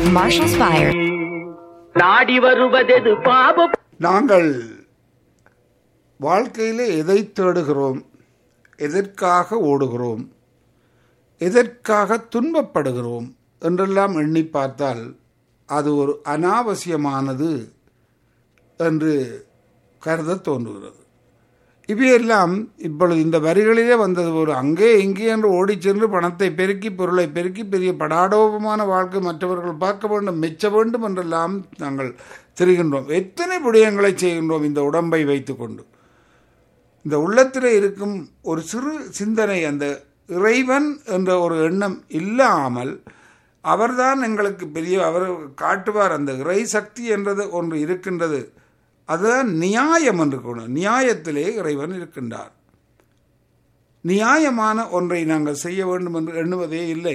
Marshall Spire. நாடி வருவதெது பாப நாங்கள் வாழ்க்கையிலே எதை தேடுகிறோம் எதற்காக ஓடுகிறோம் எதற்காக துன்பப்படுகிறோம் என்றெல்லாம் எண்ணி பார்த்தால் அது ஒரு அனாவசியமானது என்று கருத தோன்றுகிறது இவையெல்லாம் இப்பொழுது இந்த வரிகளிலே வந்தது ஒரு அங்கே இங்கே என்று ஓடிச் சென்று பணத்தை பெருக்கி பொருளை பெருக்கி பெரிய படாடோபமான வாழ்க்கை மற்றவர்கள் பார்க்க வேண்டும் மெச்ச வேண்டும் என்றெல்லாம் நாங்கள் தெரிகின்றோம் எத்தனை விடயங்களை செய்கின்றோம் இந்த உடம்பை வைத்துக்கொண்டு இந்த உள்ளத்தில் இருக்கும் ஒரு சிறு சிந்தனை அந்த இறைவன் என்ற ஒரு எண்ணம் இல்லாமல் அவர்தான் எங்களுக்கு பெரிய அவர் காட்டுவார் அந்த இறை சக்தி என்றது ஒன்று இருக்கின்றது அதுதான் நியாயம் என்று கூறும் நியாயத்திலே இறைவன் இருக்கின்றார் நியாயமான ஒன்றை நாங்கள் செய்ய வேண்டும் என்று எண்ணுவதே இல்லை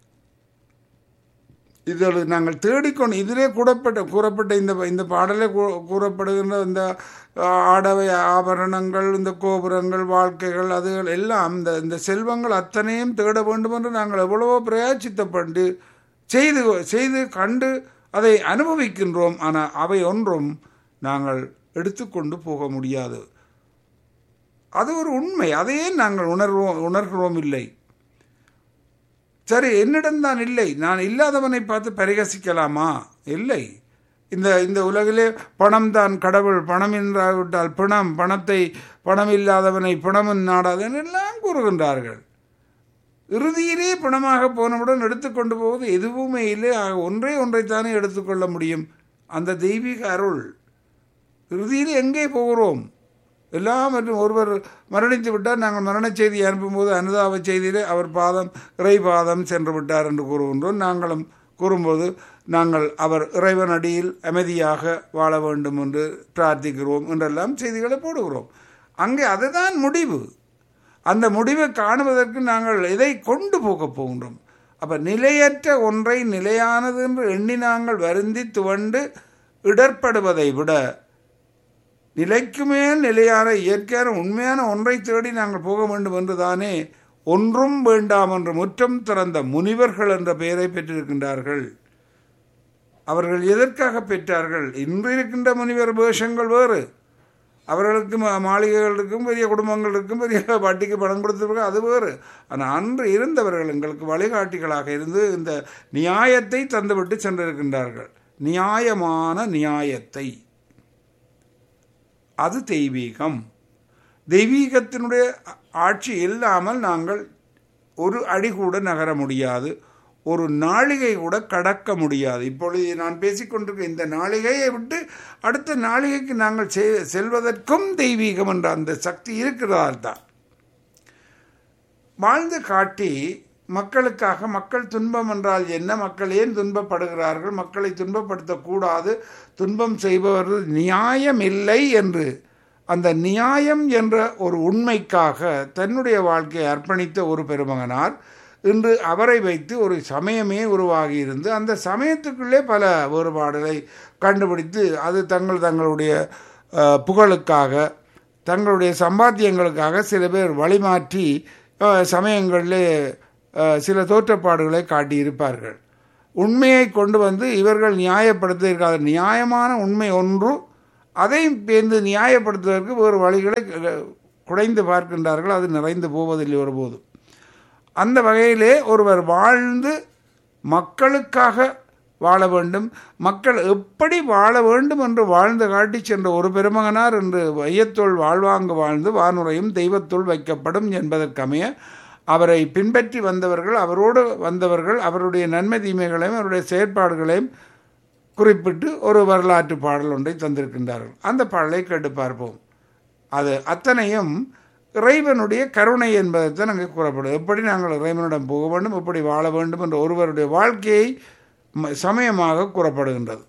இதில் நாங்கள் தேடிக்கொண்டு இதிலே கூறப்பட்ட கூறப்பட்ட இந்த இந்த பாடலே கூ- கூறப்படுகின்ற இந்த ஆடவை ஆபரணங்கள் இந்த கோபுரங்கள் வாழ்க்கைகள் அதுகள் எல்லாம் இந்த இந்த செல்வங்கள் அத்தனையும் தேட வேண்டும் என்று நாங்கள் எவ்வளவோ பிரயாச்சித்தப்பட்டு செய்து செய்து கண்டு அதை அனுபவிக்கின்றோம் ஆனால் அவை ஒன்றும் நாங்கள் எடுத்துக்கொண்டு போக முடியாது அது ஒரு உண்மை அதையே நாங்கள் உணர்வோம் உணர்கிறோம் இல்லை சரி என்னிடம்தான் இல்லை நான் இல்லாதவனை பார்த்து பரிகசிக்கலாமா இல்லை இந்த இந்த உலகிலே பணம் தான் கடவுள் பணம் இல்லாவிட்டால் பிணம் பணத்தை பணம் இல்லாதவனை பிணமும் நாடாதன் எல்லாம் கூறுகின்றார்கள் இறுதியிலே பணமாக போனவுடன் எடுத்துக்கொண்டு போவது எதுவுமே இல்லை ஆக ஒன்றே ஒன்றைத்தானே எடுத்துக்கொள்ள முடியும் அந்த தெய்வீக அருள் இறுதியில் எங்கே போகிறோம் எல்லாம் மற்றும் ஒருவர் மரணித்து விட்டார் நாங்கள் மரணச் செய்தி அனுப்பும்போது அனுதாப செய்தியிலே அவர் பாதம் இறை பாதம் சென்று விட்டார் என்று கூறுகின்றோம் நாங்களும் கூறும்போது நாங்கள் அவர் இறைவன் அடியில் அமைதியாக வாழ வேண்டும் என்று பிரார்த்திக்கிறோம் என்றெல்லாம் செய்திகளை போடுகிறோம் அங்கே அதுதான் முடிவு அந்த முடிவை காணுவதற்கு நாங்கள் எதை கொண்டு போகப் போகின்றோம் அப்ப நிலையற்ற ஒன்றை நிலையானது என்று எண்ணி நாங்கள் வருந்தி துவண்டு இடர்படுவதை விட நிலைக்கு மேல் நிலையான இயற்கையான உண்மையான ஒன்றை தேடி நாங்கள் போக வேண்டும் என்றுதானே ஒன்றும் வேண்டாம் என்று முற்றம் திறந்த முனிவர்கள் என்ற பெயரை பெற்றிருக்கின்றார்கள் அவர்கள் எதற்காக பெற்றார்கள் இன்று இருக்கின்ற முனிவர் வேஷங்கள் வேறு அவர்களுக்கு மா- மாளிகைகள் இருக்கும் பெரிய குடும்பங்கள் இருக்கும் பெரிய வட்டிக்கு பணம் கொடுத்துருக்க அது வேறு ஆனால் அன்று இருந்தவர்கள் எங்களுக்கு வழிகாட்டிகளாக இருந்து இந்த நியாயத்தை தந்துவிட்டு சென்றிருக்கின்றார்கள் நியாயமான நியாயத்தை அது தெய்வீகம் தெய்வீகத்தினுடைய ஆட்சி இல்லாமல் நாங்கள் ஒரு அடி கூட நகர முடியாது ஒரு நாளிகை கூட கடக்க முடியாது இப்பொழுது நான் பேசிக்கொண்டிருக்க இந்த நாளிகையை விட்டு அடுத்த நாளிகைக்கு நாங்கள் செ- செல்வதற்கும் தெய்வீகம் என்ற அந்த சக்தி இருக்கிறதால் தான் வாழ்ந்து காட்டி மக்களுக்காக மக்கள் துன்பம் என்றால் என்ன மக்கள் ஏன் துன்பப்படுகிறார்கள் மக்களை துன்பப்படுத்தக்கூடாது துன்பம் செய்பவர்கள் நியாயம் இல்லை என்று அந்த நியாயம் என்ற ஒரு உண்மைக்காக தன்னுடைய வாழ்க்கையை அர்ப்பணித்த ஒரு பெருமகனார் இன்று அவரை வைத்து ஒரு சமயமே உருவாகி இருந்து அந்த சமயத்துக்குள்ளே பல வேறுபாடுகளை கண்டுபிடித்து அது தங்கள் தங்களுடைய அஹ், புகழுக்காக தங்களுடைய சம்பாத்தியங்களுக்காக சில பேர் வழிமாற்றி அஹ், சமயங்களிலே அஹ், சில தோற்றப்பாடுகளை காட்டியிருப்பார்கள் உண்மையை கொண்டு வந்து இவர்கள் நியாயப்படுத்த இருக்காத நியாயமான உண்மை ஒன்று அதை பேர்ந்து நியாயப்படுத்துவதற்கு வேறு வழிகளை அஹ், குடைந்து பார்க்கின்றார்கள் அது நிறைந்து போவதில்லை ஒருபோதும் அந்த வகையிலே ஒருவர் வாழ்ந்து மக்களுக்காக வாழ வேண்டும் மக்கள் எப்படி வாழ வேண்டும் என்று வாழ்ந்து காட்டி சென்ற ஒரு பெருமகனார் என்று வையத்தோள் வாழ்வாங்கு வாழ்ந்து வானுரையும் தெய்வத்துள் வைக்கப்படும் என்பதற்கமைய அவரை பின்பற்றி வந்தவர்கள் அவரோடு வந்தவர்கள் அவருடைய நன்மை தீமைகளையும் அவருடைய செயற்பாடுகளையும் குறிப்பிட்டு ஒரு வரலாற்று பாடல் ஒன்றை தந்திருக்கின்றார்கள் அந்த பாடலை கேட்டு பார்ப்போம் அது அத்தனையும் இறைவனுடைய கருணை என்பதைத்தான் அங்கே கூறப்படுது எப்படி நாங்கள் இறைவனிடம் போக வேண்டும் எப்படி வாழ வேண்டும் என்ற ஒருவருடைய வாழ்க்கையை ம- சமயமாக கூறப்படுகின்றது